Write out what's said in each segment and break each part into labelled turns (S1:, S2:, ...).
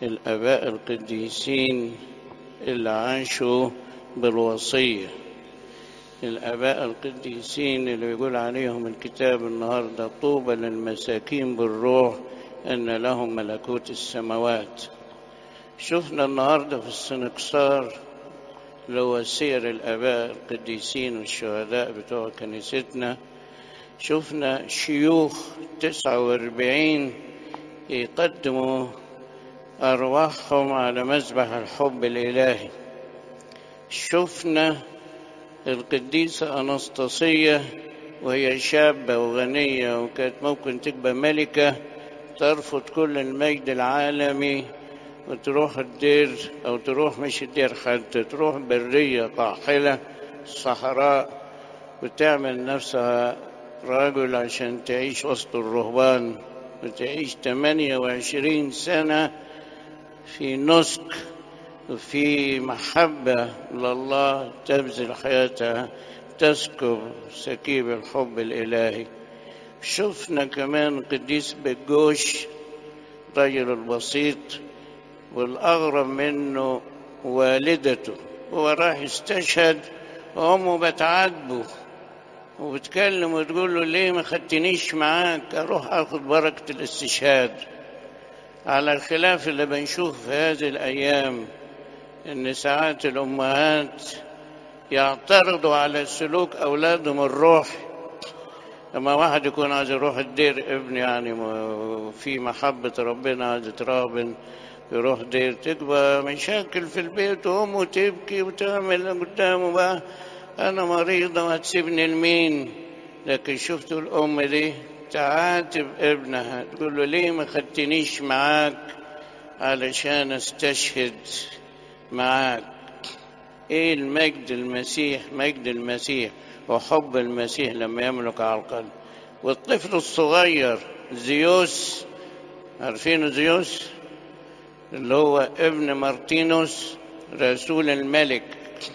S1: الآباء القديسين اللي عاشوا بالوصية الآباء القديسين اللي بيقول عليهم الكتاب النهاردة طوبى للمساكين بالروح أن لهم ملكوت السماوات شفنا النهاردة في السنكسار اللي هو سير الآباء القديسين والشهداء بتوع كنيستنا شفنا شيوخ تسعة واربعين يقدموا أرواحهم على مذبح الحب الإلهي شفنا القديسة أنسطاسية وهي شابة وغنية وكانت ممكن تبقى ملكة ترفض كل المجد العالمي وتروح الدير أو تروح مش الدير حتى تروح برية قاحلة صحراء وتعمل نفسها راجل عشان تعيش وسط الرهبان وتعيش 28 سنة في نسك وفي محبة لله تبذل حياتها تسكب سكيب الحب الإلهي شفنا كمان قديس بجوش الرجل البسيط والأغرب منه والدته هو راح يستشهد وأمه بتعاتبه وبتكلم وتقول له ليه ما خدتنيش معاك أروح أخذ بركة الاستشهاد على الخلاف اللي بنشوف في هذه الأيام إن ساعات الأمهات يعترضوا على سلوك أولادهم الروحي لما واحد يكون عايز يروح الدير ابن يعني في محبة ربنا عايز يترابن يروح دير تبقى مشاكل في البيت وأمه تبكي وتعمل قدامه بقى أنا مريضة وهتسيبني لمين لكن شفتوا الأم دي تعاتب ابنها تقول له ليه ما خدتنيش معاك علشان استشهد معاك ايه المجد المسيح مجد المسيح وحب المسيح لما يملك على القلب والطفل الصغير زيوس عارفين زيوس اللي هو ابن مارتينوس رسول الملك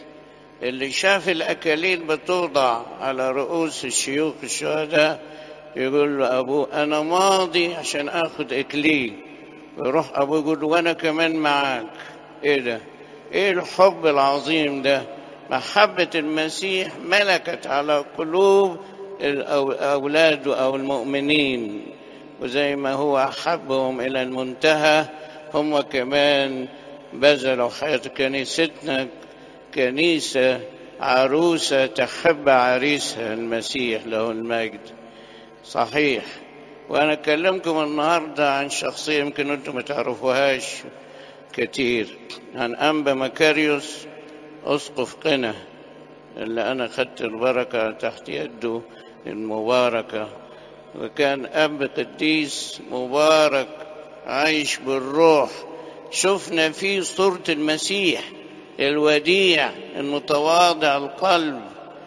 S1: اللي شاف الأكاليل بتوضع على رؤوس الشيوخ الشهداء يقول له أبوه أنا ماضي عشان آخد إكليل ويروح أبوه يقول له وأنا كمان معاك إيه ده؟ إيه الحب العظيم ده؟ محبة المسيح ملكت على قلوب أولاده أو المؤمنين وزي ما هو أحبهم إلى المنتهى هم كمان بذلوا حياة كنيستنا كنيسة عروسة تحب عريسها المسيح له المجد صحيح وأنا أكلمكم النهاردة عن شخصية يمكن أنتم ما تعرفوهاش كتير عن أنبا مكاريوس أسقف قنا اللي أنا خدت البركة تحت يده المباركة وكان أب قديس مبارك عايش بالروح شفنا فيه صورة المسيح الوديع المتواضع القلب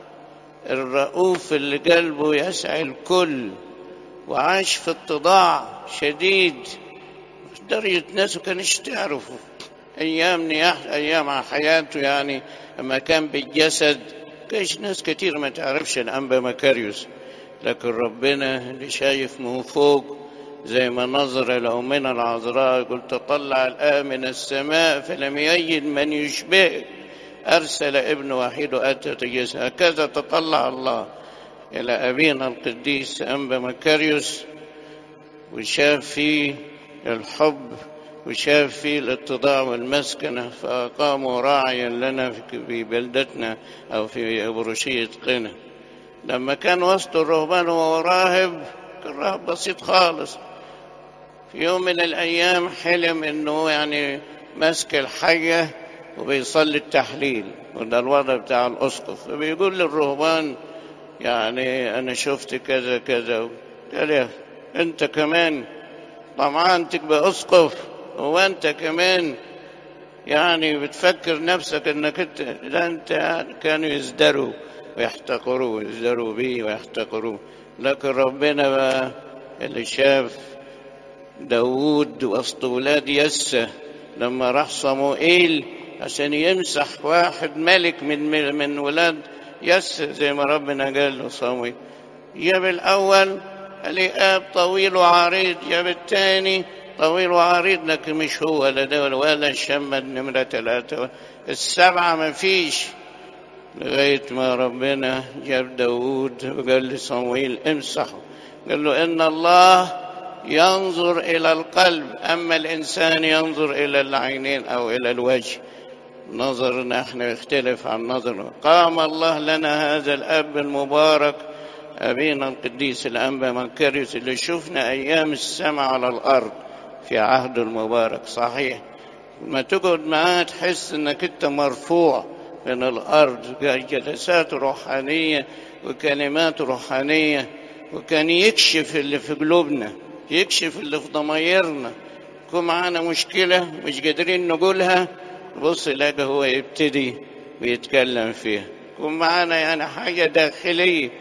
S1: الرؤوف اللي قلبه يسعى الكل وعاش في اتضاع شديد درجة ناس كانش تعرفه أيام نياح أيام حياته يعني لما كان بالجسد كانش ناس كتير ما تعرفش الأنبا مكاريوس لكن ربنا اللي شايف من فوق زي ما نظر إلى أمنا العذراء يقول تطلع الآن من السماء فلم يجد من يشبهك أرسل ابن وحيد أتى تجيس هكذا تطلع الله إلى أبينا القديس أنبا مكاريوس وشاف فيه الحب وشاف فيه الاتضاع والمسكنة فأقاموا راعيا لنا في بلدتنا أو في بروشية قنا لما كان وسط الرهبان هو راهب كان راهب بسيط خالص في يوم من الأيام حلم إنه يعني ماسك الحية وبيصلي التحليل وده الوضع بتاع الأسقف فبيقول للرهبان يعني أنا شفت كذا كذا قال يا أنت كمان طمعان تبقى أسقف هو أنت كمان يعني بتفكر نفسك انك انت لا انت يعني كانوا يزدروا ويحتقروه يزدروا بيه ويحتقروه لكن ربنا بقى اللي شاف داوود وسط ولاد يسى لما راح صموئيل عشان يمسح واحد ملك من من ولاد يسى زي ما ربنا قال له صموئيل جاب الاول الإياب طويل وعريض جاب الثاني طويل وعريض لكن مش هو لا ده ولا الشمة نمرة ثلاثة السبعة ما فيش لغاية ما ربنا جاب داود وقال لصمويل امسحه قال له إن الله ينظر إلى القلب أما الإنسان ينظر إلى العينين أو إلى الوجه نظرنا احنا يختلف عن نظره قام الله لنا هذا الأب المبارك أبينا القديس الأنبا منكريوس اللي شفنا أيام السماء على الأرض في عهده المبارك صحيح ما تقعد معاه تحس انك انت مرفوع من الارض جلسات روحانيه وكلمات روحانيه وكان يكشف اللي في قلوبنا يكشف اللي في ضمايرنا يكون معانا مشكله مش قادرين نقولها بص لاقي هو يبتدي ويتكلم فيها يكون معانا يعني حاجه داخليه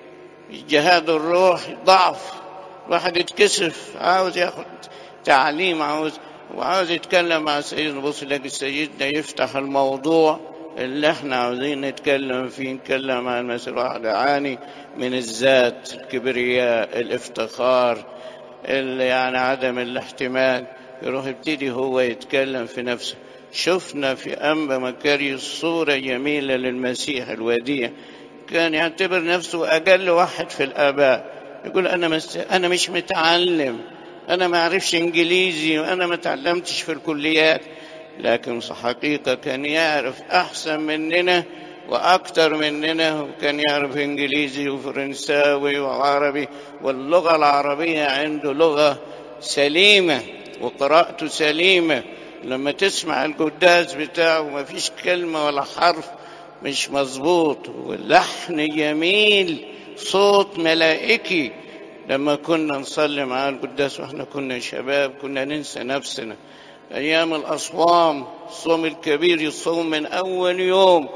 S1: جهاد الروح ضعف واحد يتكسف عاوز ياخد تعليم عاوز وعاوز يتكلم مع سيدنا بص يلاقي سيدنا يفتح الموضوع اللي احنا عاوزين نتكلم فيه نتكلم عن مثل واحد يعاني من الذات الكبرياء الافتخار اللي يعني عدم الاحتمال يروح يبتدي هو يتكلم في نفسه شفنا في أنبا مكاري صورة جميلة للمسيح الوديع كان يعتبر نفسه أقل واحد في الآباء يقول أنا مست... أنا مش متعلم أنا ما أعرفش إنجليزي وأنا ما تعلمتش في الكليات لكن حقيقة كان يعرف أحسن مننا وأكثر مننا وكان يعرف إنجليزي وفرنساوي وعربي واللغة العربية عنده لغة سليمة وقراءته سليمة لما تسمع القداس بتاعه ما فيش كلمة ولا حرف مش مظبوط واللحن جميل صوت ملائكي لما كنا نصلي معاه القداس واحنا كنا شباب كنا ننسى نفسنا ايام الاصوام الصوم الكبير يصوم من اول يوم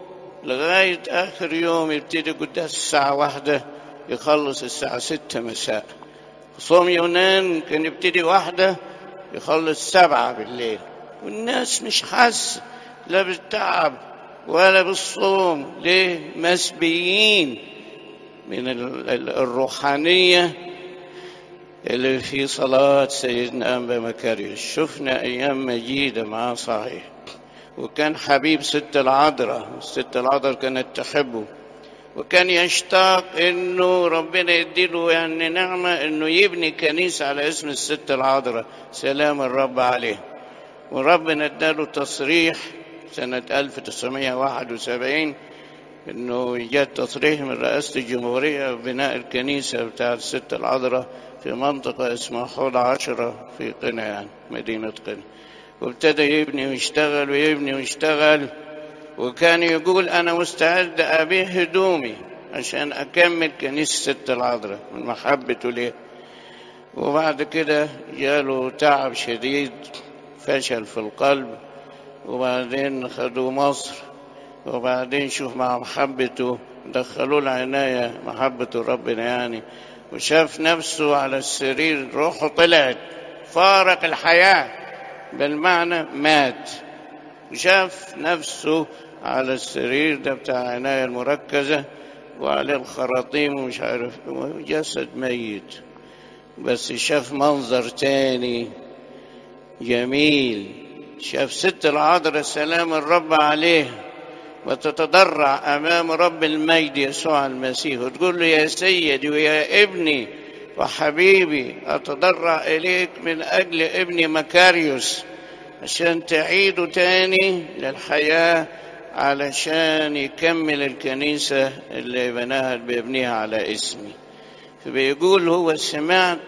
S1: لغايه اخر يوم يبتدي قداس الساعه واحدة يخلص الساعه ستة مساء صوم يونان كان يبتدي واحدة يخلص سبعة بالليل والناس مش حاسة لا بالتعب ولا بالصوم ليه مسبيين من الروحانية اللي في صلاة سيدنا أنبا مكاريوس شفنا أيام مجيدة معاه صحيح وكان حبيب ست العذراء الست العذراء كانت تحبه وكان يشتاق انه ربنا يديله يعني نعمة انه يبني كنيسة على اسم الست العذراء سلام الرب عليه وربنا اداله تصريح سنة 1971 انه جاء تصريح من رئاسة الجمهورية ببناء الكنيسة بتاع الست العذراء في منطقة اسمها حول عشرة في قنا يعني مدينة قنا وابتدى يبني ويشتغل ويبني ويشتغل وكان يقول أنا مستعد أبيع هدومي عشان أكمل كنيسة ست العذراء من محبته ليه وبعد كده جاله تعب شديد فشل في القلب وبعدين خدوه مصر وبعدين شوف مع محبته دخلوه العناية محبة ربنا يعني وشاف نفسه على السرير روحه طلعت فارق الحياة بالمعنى مات وشاف نفسه على السرير ده بتاع العناية المركزة وعليه الخراطيم ومش عارف جسد ميت بس شاف منظر تاني جميل شاف ست العذراء سلام الرب عليه وتتضرع أمام رب المجد يسوع المسيح وتقول له يا سيدي ويا ابني وحبيبي أتضرع إليك من أجل ابني مكاريوس عشان تعيده تاني للحياة علشان يكمل الكنيسة اللي بناها اللي بيبنيها على اسمي فبيقول هو سمعت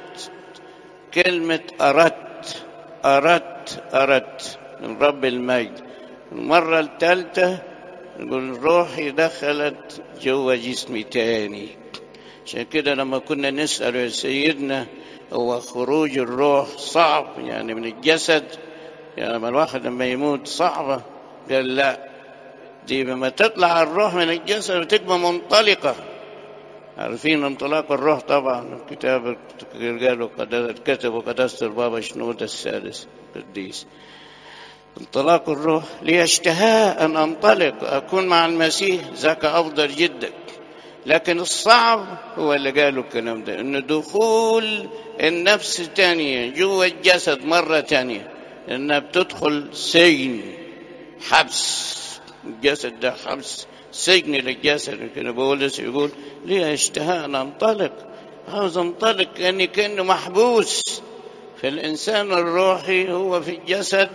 S1: كلمة أردت أردت أردت من رب المجد المرة الثالثة يقول روحي دخلت جوا جسمي تاني عشان كده لما كنا نسأل يا سيدنا هو خروج الروح صعب يعني من الجسد يعني لما الواحد لما يموت صعبة قال لا دي لما تطلع الروح من الجسد بتبقى منطلقة عارفين انطلاق الروح طبعا الكتاب قالوا كتبوا قداسة البابا شنودة السادس قديس انطلاق الروح لي اشتهاء أن أنطلق أكون مع المسيح ذاك أفضل جدا لكن الصعب هو اللي قالوا الكلام ده إن دخول النفس تانية جوه الجسد مرة تانية إنها بتدخل سجن حبس الجسد ده حبس سجن للجسد كده بولس يقول لي اشتهاء أن أنطلق عاوز أنطلق كأني كأنه محبوس فالإنسان الروحي هو في الجسد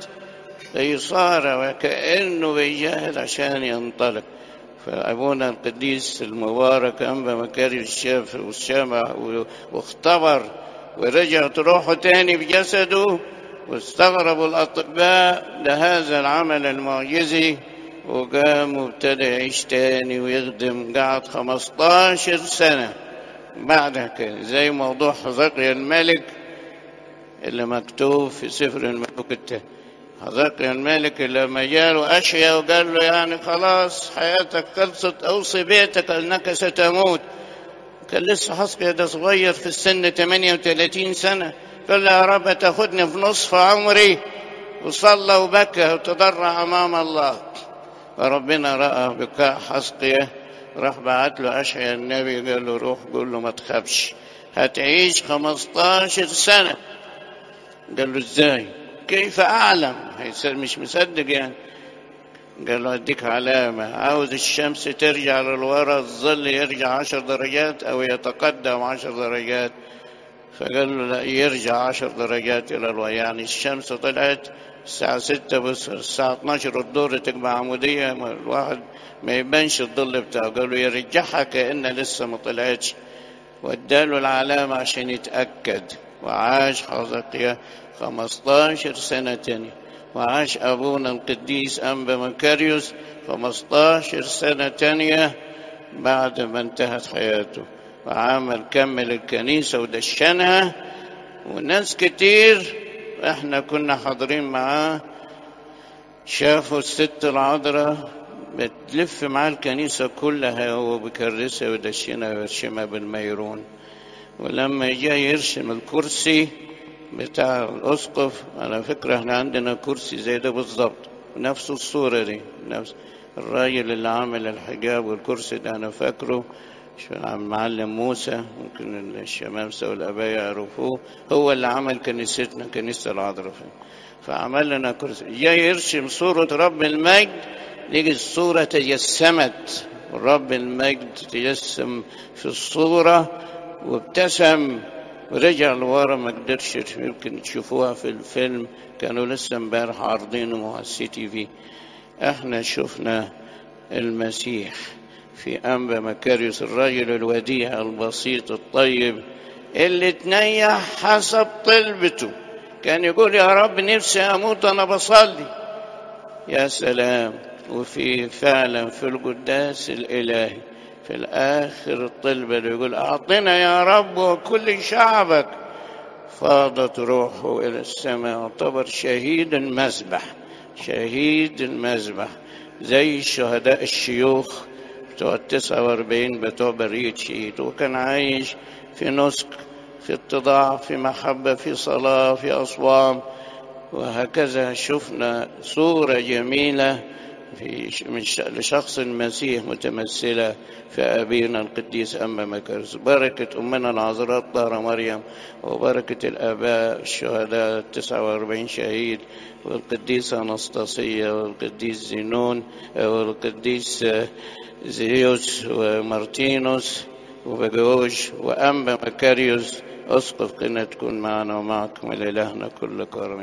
S1: يصارع وكأنه بيجاهد عشان ينطلق فأبونا القديس المبارك أنبا مكاري الشاف والشامع واختبر ورجعت روحه تاني بجسده واستغربوا الأطباء لهذا العمل المعجزي وقام وابتدى يعيش تاني ويخدم قعد 15 سنة بعد كده زي موضوع حزقيا الملك اللي مكتوب في سفر الملوك التاني حزقيا الملك لما جاله أشيا وقال له يعني خلاص حياتك خلصت أوصي بيتك أنك ستموت كان لسه حسقيا ده صغير في السن 38 سنة قال له يا رب تاخدني في نصف عمري وصلى وبكى وتضرع أمام الله فربنا رأى بكاء حسقيا راح بعت له أشعيا النبي قال له روح قول له ما تخافش هتعيش 15 سنة قال له ازاي كيف أعلم مش مصدق يعني قال له أديك علامة عاوز الشمس ترجع للورا الظل يرجع عشر درجات أو يتقدم عشر درجات فقال له لا يرجع عشر درجات إلى الورا يعني الشمس طلعت الساعة ستة بس الساعة 12 الظهر تبقى عمودية الواحد ما يبانش الظل بتاعه قال له يرجعها كأنها لسه ما طلعتش واداله العلامة عشان يتأكد وعاش حزقيا 15 سنة تاني وعاش أبونا القديس أنبا مكاريوس 15 سنة تانية بعد ما انتهت حياته وعمل كمل الكنيسة ودشنها وناس كتير احنا كنا حاضرين معاه شافوا الست العذراء بتلف معاه الكنيسة كلها هو بكرسها ودشنها ويرشمها بالميرون ولما جاء يرسم الكرسي بتاع الأسقف على فكرة احنا عندنا كرسي زي ده بالظبط نفس الصورة دي نفس الراجل اللي عامل الحجاب والكرسي ده أنا فاكره المعلم موسى ممكن الشمامسة والآباء يعرفوه هو اللي عمل كنيستنا كنيسة العذراء فعمل لنا كرسي جاي يرسم صورة رب المجد يجي الصورة تجسمت رب المجد تجسم في الصورة وابتسم ورجع لورا ما قدرش يمكن تشوفوها في الفيلم كانوا لسه امبارح عارضينه مع السي تي في احنا شفنا المسيح في أنبا مكاريوس الراجل الوديع البسيط الطيب اللي تنيح حسب طلبته كان يقول يا رب نفسي أموت أنا بصلي يا سلام وفي فعلا في القداس الإلهي في الآخر الطلبة اللي يقول أعطنا يا رب وكل شعبك فاضت روحه إلى السماء يعتبر شهيد المسبح شهيد المسبح زي الشهداء الشيوخ بتوع التسعة واربعين بتوع برية شهيد وكان عايش في نسك في اتضاع في محبة في صلاة في أصوام وهكذا شفنا صورة جميلة في من لشخص المسيح متمثلة في أبينا القديس أما مكرس بركة أمنا العذراء الطاهرة مريم وبركة الآباء الشهداء التسعة وأربعين شهيد والقديس أنسطاسية والقديس زينون والقديس زيوس ومارتينوس وبجوج وأنبا مكاريوس أسقف قنا تكون معنا ومعكم إلهنا كل كرم